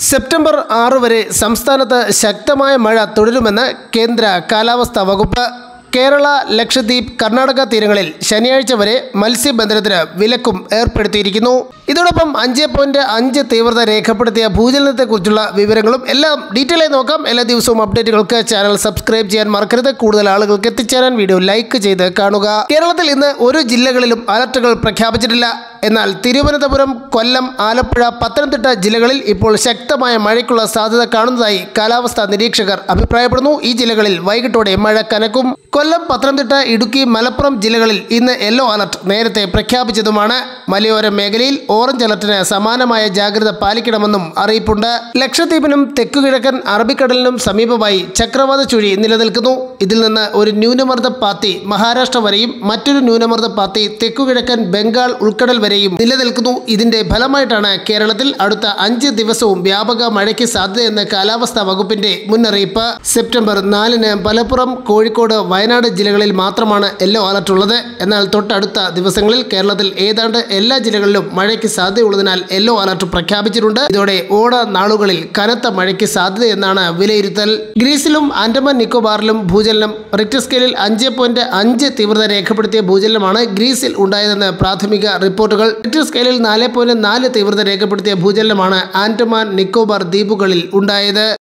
September ആറ് വരെ സംസ്ഥാനത്ത് ശക്തമായ മഴ തുടരുമെന്ന് കേന്ദ്ര കാലാവസ്ഥാ വകുപ്പ് കേരള ലക്ഷദ്വീപ് കർണാടക തീരങ്ങളിൽ ശനിയാഴ്ച വരെ മത്സ്യബന്ധനത്തിന് വിലക്കും ഏർപ്പെടുത്തിയിരിക്കുന്നു ഇതോടൊപ്പം അഞ്ച് പോയിന്റ് അഞ്ച് തീവ്രത രേഖപ്പെടുത്തിയ ഭൂചലനത്തെക്കുറിച്ചുള്ള വിവരങ്ങളും എല്ലാം ഡീറ്റെയിൽ ആയി നോക്കാം എല്ലാ ദിവസവും അപ്ഡേറ്റുകൾക്ക് ചാനൽ സബ്സ്ക്രൈബ് ചെയ്യാൻ മറക്കരുത് കൂടുതൽ ആളുകൾക്ക് എത്തിച്ചേരാൻ വീഡിയോ ലൈക്ക് ചെയ്ത് കാണുക കേരളത്തിൽ ഇന്ന് ഒരു ജില്ലകളിലും അലർട്ടുകൾ പ്രഖ്യാപിച്ചിട്ടില്ല എന്നാൽ തിരുവനന്തപുരം കൊല്ലം ആലപ്പുഴ പത്തനംതിട്ട ജില്ലകളിൽ ഇപ്പോൾ ശക്തമായ മഴയ്ക്കുള്ള സാധ്യത കാണുന്നതായി കാലാവസ്ഥാ നിരീക്ഷകർ അഭിപ്രായപ്പെടുന്നു ഈ ജില്ലകളിൽ വൈകിട്ടോടെ മഴ കനക്കും കൊല്ലം പത്തനംതിട്ട ഇടുക്കി മലപ്പുറം ജില്ലകളിൽ ഇന്ന് യെല്ലോ അലർട്ട് നേരത്തെ പ്രഖ്യാപിച്ചതുമാണ് മലയോര മേഖലയിൽ ഓറഞ്ച് അലർട്ടിന് സമാനമായ ജാഗ്രത പാലിക്കണമെന്നും അറിയിപ്പുണ്ട് ലക്ഷദ്വീപിനും തെക്കുകിഴക്കൻ അറബിക്കടലിനും സമീപമായി ചക്രവാത ചുഴി നിലനിൽക്കുന്നു ഇതിൽ നിന്ന് ഒരു ന്യൂനമർദ്ദ പാത്തി മഹാരാഷ്ട്ര വരെയും മറ്റൊരു ന്യൂനമർദ്ദ പാത്തി തെക്കുകിഴക്കൻ ബംഗാൾ ഉൾക്കടൽ വരെയും നിലനിൽക്കുന്നു ഇതിന്റെ ഫലമായിട്ടാണ് കേരളത്തിൽ അടുത്ത അഞ്ച് ദിവസവും വ്യാപക മഴയ്ക്ക് സാധ്യതയെന്ന് കാലാവസ്ഥാ വകുപ്പിന്റെ മുന്നറിയിപ്പ് സെപ്റ്റംബർ നാലിന് മലപ്പുറം കോഴിക്കോട് വയനാട് ജില്ലകളിൽ മാത്രമാണ് യെല്ലോ അലർട്ട് ഉള്ളത് എന്നാൽ തൊട്ടടുത്ത ദിവസങ്ങളിൽ കേരളത്തിൽ ഏതാണ്ട് എല്ലാ ജില്ലകളിലും മഴയ്ക്ക് സാധ്യതയുള്ളതിനാൽ യെല്ലോ അലർട്ട് പ്രഖ്യാപിച്ചിട്ടുണ്ട് ഇതോടെ ഓണ നാളുകളിൽ കനത്ത മഴയ്ക്ക് സാധ്യതയെന്നാണ് വിലയിരുത്തൽ ഗ്രീസിലും ആൻഡമാൻ നിക്കോബാറിലും ഭൂചലനം റിക്ടർ സ്കെയിലിൽ അഞ്ച് പോയിന്റ് അഞ്ച് തീവ്രത രേഖപ്പെടുത്തിയ ഭൂചലനമാണ് ഗ്രീസിൽ ഉണ്ടായതെന്ന് പ്രാഥമിക റിപ്പോർട്ടുകൾ റിക്ടർ സ്കെയിലിൽ നാല് പോയിന്റ് നാല് തീവ്രത രേഖപ്പെടുത്തിയ ഭൂചലനമാണ് ആൻഡമാൻ നിക്കോബാർ ദ്വീപുകളിൽ ഉണ്ടായത്